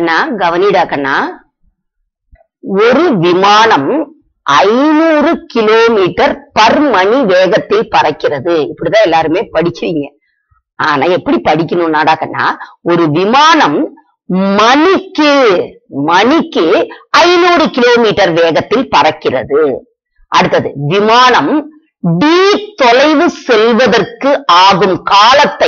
கண்ணா கவனிடா கண்ணா ஒரு விமானம் ஐநூறு கிலோமீட்டர் பர் மணி வேகத்தில் பறக்கிறது இப்படிதான் எல்லாருமே படிக்கிறீங்க ஆனா எப்படி படிக்கணும்னாடா கண்ணா ஒரு விமானம் மணிக்கு மணிக்கு ஐநூறு கிலோமீட்டர் வேகத்தில் பறக்கிறது அடுத்தது விமானம் டி தொலைவு செல்வதற்கு ஆகும் காலத்தை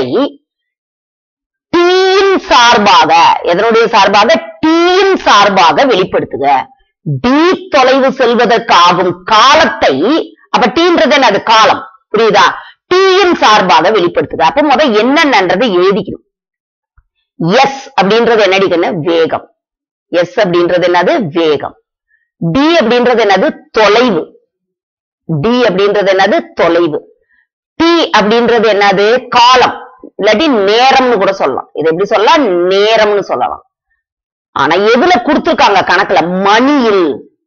டீயின் சார்பாக எதனுடைய சார்பாக டீயின் சார்பாக வெளிப்படுத்துக டி தொலைவு செல்வதற்கு ஆகும் காலத்தை அப்ப டீன்றது என்னது காலம் புரியுதா டீயின் சார்பாக வெளிப்படுத்துக அப்ப முத என்னென்னன்றதை எழுதிக்கணும் எஸ் அப்படின்றது என்னடிக்கன்னு வேகம் எஸ் அப்படின்றது என்னது வேகம் டி அப்படின்றது என்னது தொலைவு டி அப்படின்றது என்னது தொலைவு டி அப்படின்றது என்னது காலம் இல்லாட்டி நேரம்னு கூட சொல்லலாம் இது எப்படி சொல்லலாம் நேரம்னு சொல்லலாம் ஆனா எதுல கொடுத்திருக்காங்க கணக்குல மணியில்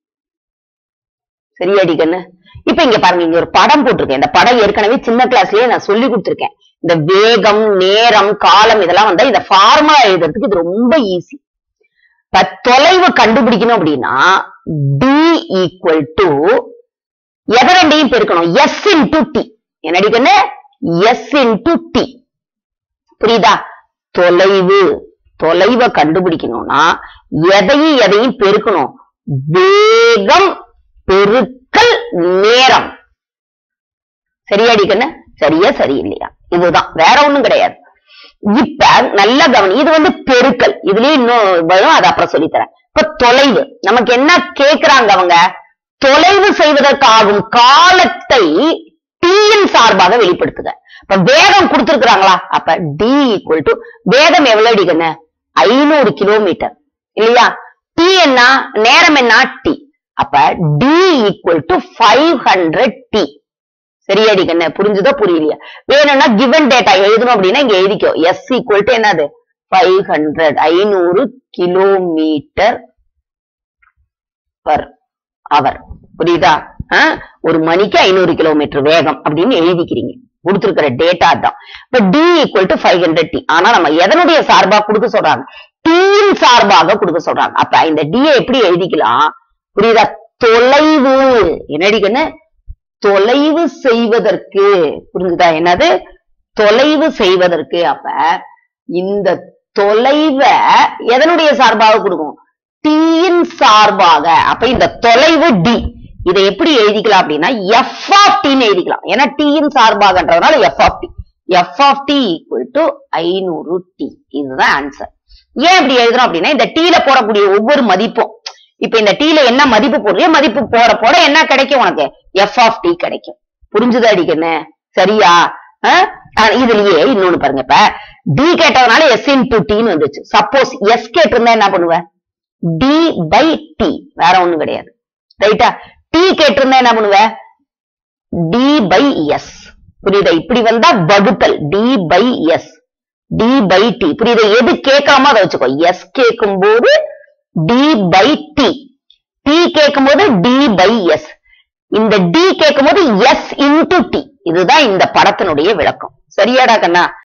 சரியாடி கண்ணு இப்ப இங்க பாருங்க இங்க ஒரு படம் போட்டிருக்கேன் இந்த படம் ஏற்கனவே சின்ன கிளாஸ்லயே நான் சொல்லி கொடுத்திருக்கேன் இந்த வேகம் நேரம் காலம் இதெல்லாம் வந்தா இந்த ஃபார்முலா எழுதுறதுக்கு இது ரொம்ப ஈஸி இப்ப தொலைவு கண்டுபிடிக்கணும் அப்படின்னா டி ஈக்குவல் டு எதை ரெண்டையும் பெருக்கணும் எஸ் இன்டு டி என்னடி கண்ணு எஸ் இன்டு டி புரியுதா தொலைவு தொலைவை கண்டுபிடிக்கணும்னா எதையும் எதையும் பெருக்கணும் வேகம் பெருக்கல் நேரம் சரியாடி கண்ணு சரியா சரியில்லையா இதுதான் வேற ஒண்ணும் கிடையாது இப்ப நல்ல கவனி இது வந்து பெருக்கல் இதுலயே இன்னும் வரும் அதை அப்புறம் சொல்லித்தரேன் இப்ப தொலைவு நமக்கு என்ன கேக்குறாங்க அவங்க தொலைவு செய்வதற்காகும் காலத்தை டீயின் சார்பாக வெளிப்படுத்துக இப்ப வேகம் கொடுத்திருக்கிறாங்களா அப்ப டி ஈக்குவல் டு வேகம் எவ்வளவு அடிக்கண்ண ஐநூறு கிலோமீட்டர் இல்லையா டி என்ன நேரம் என்ன டி அப்ப t equal to five hundred t சரியாடி கண்ணு புரிஞ்சுதோ புரியலையா வேணும்னா கிவன் டேட்டா எழுதணும் அப்படின்னா இங்க எழுதிக்கோ எஸ் ஈக்குவல் டு என்னது ஃபைவ் ஹண்ட்ரட் ஐநூறு கிலோமீட்டர் பர் அவர் புரியுதா ஆ? ஒரு மணிக்கு ஐநூறு கிலோமீட்டர் வேகம் அப்படின்னு எழுதிக்கிறீங்க கொடுத்திருக்கிற டேட்டா தான் இப்ப t equal to five hundred t ஆனா நம்ம எதனுடைய சார்பா கொடுக்க சொல்றாங்க டீயின் சார்பாக கொடுக்க சொல்றாங்க அப்ப இந்த டி எப்படி எழுதிக்கலாம் புரியுதா தொலைவு என்னடிக்கன்னு தொலைவு செய்வதற்கு புரிஞ்சுதா என்னது தொலைவு செய்வதற்கு அப்ப இந்த தொலைவை எதனுடைய சார்பாக கொடுக்கும் டீயின் சார்பாக அப்ப இந்த தொலைவு டி இதை எப்படி எழுதிக்கலாம் அப்படின்னா எஃப் ஆஃப் டின்னு எழுதிக்கலாம் ஏன்னா டீயின் சார்பாகன்றதுனால f of t f of t equal to ஐநூறு டி இதுதான் ஆன்சர் ஏன் இப்படி எழுதுறோம் அப்படின்னா இந்த டீல போடக்கூடிய ஒவ்வொரு மதிப்பும் இப்ப இந்த டீல என்ன மதிப்பு போடுறியோ மதிப்பு போட போட என்ன கிடைக்கும் உனக்கு எஃப் ஆஃப் டி கிடைக்கும் புரிஞ்சுதா அடிக்கண்ணு சரியா ஆ? ஆ, இதுலயே இன்னொன்னு பாருங்க இப்ப டி கேட்டதுனால எஸ் இன்டு டின்னு வந்துச்சு சப்போஸ் எஸ் கேட்டிருந்தா என்ன பண்ணுவ டி பை டி வேற ஒண்ணும் கிடையாது ரைட்டா டி கேட்டிருந்தா என்ன பண்ணுவ டி பை எஸ் புரியுதா இப்படி வந்தா வகுத்தல் d by S d by d புரியுதா எது கேட்காம அதை வச்சுக்கோ எஸ் கேட்கும் போது டி பை டி டி கேட்கும் போது டி பை எஸ் இந்த டி கேட்கும் போது எஸ் இன்டு டி இதுதான் இந்த படத்தினுடைய விளக்கம் சரியாடா கண்ணா